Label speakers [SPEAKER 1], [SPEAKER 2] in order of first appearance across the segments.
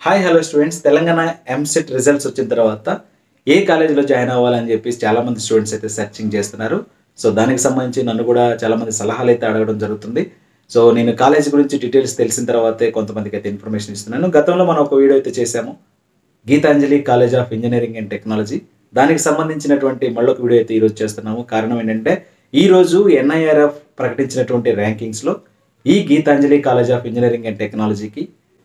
[SPEAKER 1] hi hello students Telangana EAMCET results వచ్చిన తర్వాత ఏ కాలేజీలో జాయిన్ అవ్వాలని చెప్పేసి చాలామంది స్టూడెంట్స్ అయితే సెర్చింగ్ చేస్తున్నారు సో దానికి సంబంధించి నన్ను కూడా చాలామంది సలహాలు అయితే అడగడం జరుగుతుంది సో నేను కాలేజీ గురించి డీటెయిల్స్ తెలిసిన తర్వాతే కొంతమందికి అయితే ఇన్ఫర్మేషన్ ఇస్తున్నాను గతంలో మనం ఒక వీడియో అయితే చేశాము Geethanjali college of engineering and technology దానికి సంబంధించినటువంటి మళ్ళొక వీడియో అయితే ఈరోజు చేస్తున్నాము కారణం ఏంటంటే ఈరోజు ఎన్ఐఆర్ఎఫ్ ప్రకటించినటువంటి ర్యాంకింగ్స్లో ఈ Geethanjali college of engineering and టెక్నాలజీకి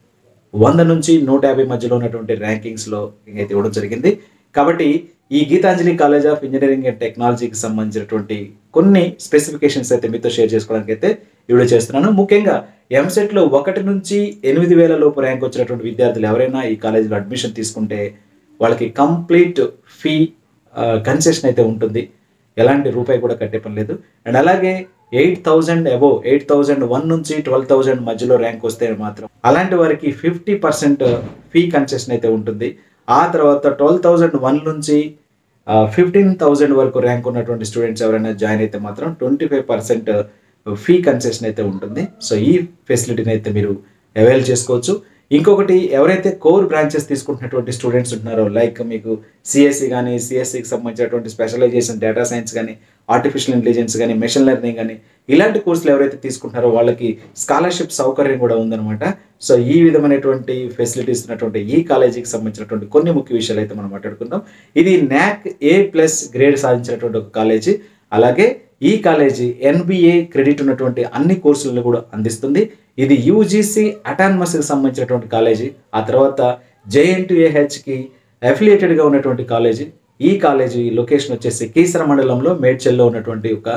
[SPEAKER 1] వంద నుంచి నూట యాభై మధ్యలో ఉన్నటువంటి ర్యాంకింగ్స్లో అయితే ఇవ్వడం జరిగింది కాబట్టి ఈ Geethanjali college of engineering and టెక్నాలజీకి సంబంధించినటువంటి కొన్ని స్పెసిఫికేషన్స్ అయితే మీతో షేర్ చేసుకోవడానికి అయితే ఈ వీడియో చేస్తున్నాను ముఖ్యంగా ఎంసెట్లో ఒకటి నుంచి ఎనిమిది వేల లోపు ర్యాంక్ వచ్చినటువంటి విద్యార్థులు ఎవరైనా ఈ కాలేజీలో అడ్మిషన్ తీసుకుంటే వాళ్ళకి కంప్లీట్ ఫీ కన్సెషన్ అయితే ఉంటుంది ఎలాంటి రూపాయి కూడా కట్టే పని లేదు అండ్ అలాగే eight thousand above eight thousand one నుంచి ట్వెల్వ్ థౌజండ్ మధ్యలో ర్యాంక్ వస్తే మాత్రం అలాంటి వారికి ఫిఫ్టీ పర్సెంట్ ఫీ కన్సెషన్ అయితే ఉంటుంది ఆ తర్వాత ట్వెల్వ్ థౌజండ్ వన్ నుంచి ఫిఫ్టీన్ థౌజండ్ వరకు ర్యాంక్ ఉన్నటువంటి స్టూడెంట్స్ ఎవరైనా జాయిన్ అయితే మాత్రం twenty five percent fee concession అయితే ఉంటుంది సో ఈ ఫెసిలిటీని అయితే మీరు అవైల్ చేసుకోవచ్చు ఇంకొకటి ఎవరైతే కోర్ బ్రాంచెస్ తీసుకుంటున్నటువంటి స్టూడెంట్స్ ఉంటున్నారో లైక్ మీకు సిఎస్సి కానీ సిఎస్సికి సంబంధించినటువంటి స్పెషలైజేషన్ డేటా సైన్స్ కానీ ఆర్టిఫిషియల్ ఇంటెలిజెన్స్ కానీ మెషిన్ లెర్నింగ్ కానీ ఇలాంటి కోర్సులు ఎవరైతే తీసుకుంటున్నారో వాళ్ళకి స్కాలర్షిప్ సౌకర్యం కూడా ఉందన్నమాట సో ఈ విధమైనటువంటి ఫెసిలిటీస్ ఉన్నటువంటి ఈ కాలేజీకి సంబంధించినటువంటి కొన్ని ముఖ్య విషయాలు అయితే మనం మాట్లాడుకుందాం ఇది న్యాక్ ఏ ప్లస్ గ్రేడ్ సాధించినటువంటి ఒక కాలేజీ అలాగే ఈ కాలేజీ ఎన్బిఏ క్రెడిట్ ఉన్నటువంటి అన్ని కోర్సులను కూడా అందిస్తుంది ఇది యూజీసీ అటానమస్కి సంబంధించినటువంటి కాలేజీ ఆ తర్వాత జేఎన్టీఏహెచ్కి అఫిలియేటెడ్గా ఉన్నటువంటి కాలేజీ ఈ కాలేజీ లొకేషన్ వచ్చేసి కీసర మండలంలో మేడ్చల్లో ఉన్నటువంటి ఒక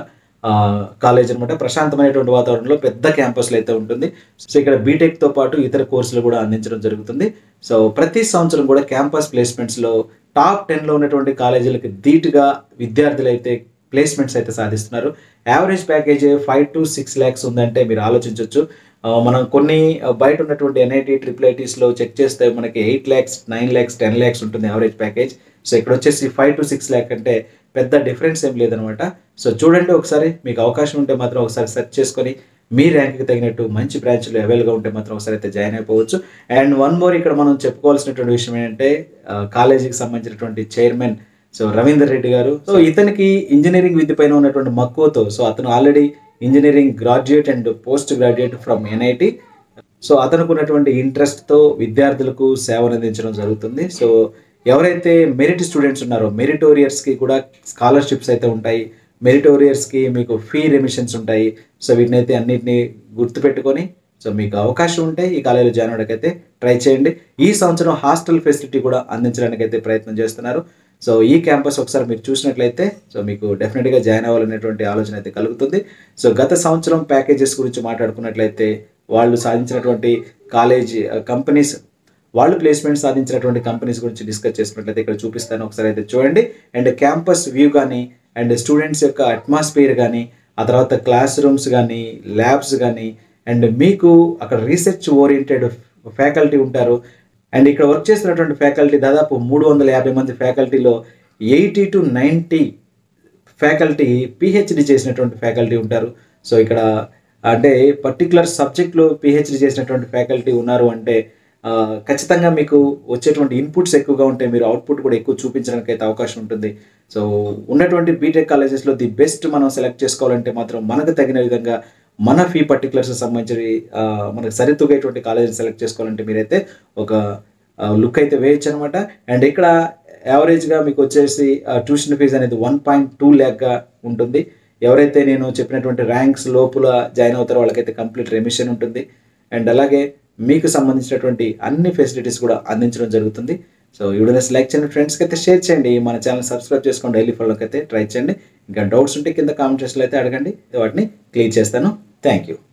[SPEAKER 1] కాలేజ్ అనమాట ప్రశాంతమైనటువంటి వాతావరణంలో పెద్ద క్యాంపస్లో అయితే ఉంటుంది సో ఇక్కడ బీటెక్తో పాటు ఇతర కోర్సులు కూడా అందించడం జరుగుతుంది సో ప్రతి సంవత్సరం కూడా క్యాంపస్ ప్లేస్మెంట్స్లో టాప్ టెన్లో ఉన్నటువంటి కాలేజీలకు ధీటుగా విద్యార్థులు అయితే ప్లేస్మెంట్స్ అయితే సాధిస్తున్నారు average package five to six lakhs ఉందంటే మీరు ఆలోచించవచ్చు మనం కొన్ని బయట ఉన్నటువంటి ఎన్ఐటి ట్రిపుల్ ఐటీస్లో చెక్ చేస్తే మనకి eight lakhs nine lakhs ten lakhs ఉంటుంది యావరేజ్ ప్యాకేజ్ సో ఇక్కడ వచ్చేసి ఫైవ్ టు సిక్స్ ల్యాక్ అంటే పెద్ద డిఫరెన్స్ ఏం లేదనమాట సో చూడండి ఒకసారి మీకు అవకాశం ఉంటే మాత్రం ఒకసారి సెర్చ్ చేసుకొని మీ ర్యాంక్కి తగినట్టు మంచి బ్రాంచ్లు అవైలబుల్గా ఉంటే మాత్రం ఒకసారి అయితే జాయిన్ అయిపోవచ్చు అండ్ వన్ మోర్ ఇక్కడ మనం చెప్పుకోవాల్సినటువంటి విషయం ఏంటంటే కాలేజీకి సంబంధించినటువంటి చైర్మన్ సో రవీందర్ రెడ్డి గారు సో ఇతనికి ఇంజనీరింగ్ విద్య పైన ఉన్నటువంటి మక్కువతో సో అతను already engineering graduate and post graduate from NIT so అతనికి ఉన్నటువంటి ఇంట్రెస్ట్తో విద్యార్థులకు సేవలు అందించడం జరుగుతుంది సో ఎవరైతే మెరిట్ స్టూడెంట్స్ ఉన్నారో మెరిటోరియర్స్కి కూడా స్కాలర్షిప్స్ అయితే ఉంటాయి మెరిటోరియర్స్కి మీకు ఫీ రెమిషన్స్ ఉంటాయి సో వీటిని అయితే అన్నింటినీ గుర్తుపెట్టుకొని సో మీకు అవకాశం ఉంటే ఈ కాలేజీలో జాయిన్ అవ్వడానికి అయితే ట్రై చేయండి ఈ సంవత్సరం హాస్టల్ ఫెసిలిటీ కూడా అందించడానికి అయితే ప్రయత్నం చేస్తున్నారు సో ఈ క్యాంపస్ ఒకసారి మీరు చూసినట్లయితే సో మీకు డెఫినెట్గా జాయిన్ అవ్వాలనేటువంటి ఆలోచన అయితే కలుగుతుంది సో గత సంవత్సరం ప్యాకేజెస్ గురించి మాట్లాడుకున్నట్లయితే వాళ్ళు సాధించినటువంటి కాలేజ్ కంపెనీస్ వాళ్ళు ప్లేస్మెంట్ సాధించినటువంటి కంపెనీస్ గురించి డిస్కస్ చేసుకున్నట్లయితే ఇక్కడ చూపిస్తాను ఒకసారి అయితే చూడండి అండ్ క్యాంపస్ వ్యూ కానీ అండ్ స్టూడెంట్స్ యొక్క అట్మాస్ఫియర్ కానీ ఆ తర్వాత క్లాస్ రూమ్స్ కానీ ల్యాబ్స్ కానీ అండ్ మీకు అక్కడ రీసెర్చ్ ఓరియంటెడ్ ఫ్యాకల్టీ ఉంటారు అండ్ ఇక్కడ వర్క్ చేస్తున్నటువంటి ఫ్యాకల్టీ దాదాపు మూడు వందల యాభై మంది ఫ్యాకల్టీలో eighty to ninety faculty PhD చేసినటువంటి ఫ్యాకల్టీ ఉంటారు సో ఇక్కడ అంటే పర్టికులర్ సబ్జెక్ట్లో పిహెచ్డి చేసినటువంటి ఫ్యాకల్టీ ఉన్నారు అంటే ఖచ్చితంగా మీకు వచ్చేటువంటి ఇన్పుట్స్ ఎక్కువగా ఉంటాయి మీరు అవుట్పుట్ కూడా ఎక్కువ చూపించడానికి అయితే అవకాశం ఉంటుంది సో ఉన్నటువంటి బీటెక్ కాలేజెస్లో ది బెస్ట్ మనం సెలెక్ట్ చేసుకోవాలంటే మాత్రం మనకు తగిన విధంగా మన ఫీ పర్టికులర్స్ సంబంధించి మనకు సరితూగేటువంటి కాలేజీని సెలెక్ట్ చేసుకోవాలంటే మీరైతే ఒక లుక్ అయితే వేయచ్చు అనమాట అండ్ ఇక్కడ యావరేజ్గా మీకు వచ్చేసి ట్యూషన్ ఫీజు అనేది వన్ పాయింట్ టూ ల్యాక్గా ఉంటుంది ఎవరైతే నేను చెప్పినటువంటి ర్యాంక్స్ లోపల జాయిన్ అవుతారో వాళ్ళకైతే కంప్లీట్ రెమిషన్ ఉంటుంది అండ్ అలాగే మీకు సంబంధించినటువంటి అన్ని ఫెసిలిటీస్ కూడా అందించడం జరుగుతుంది సో ఈ వీడియోస్ లైక్ చేయండి ఫ్రెండ్స్కి అయితే షేర్ చేయండి మన ఛానల్ సబ్స్క్రైబ్ చేసుకొని డైలీ ఫాలోకి అయితే ట్రై చేయండి ఇంకా డౌట్స్ ఉంటే కింద కామెంట్ చేసిలో అయితే అడగండి వాటిని క్లియర్ చేస్తాను థ్యాంక్ యూ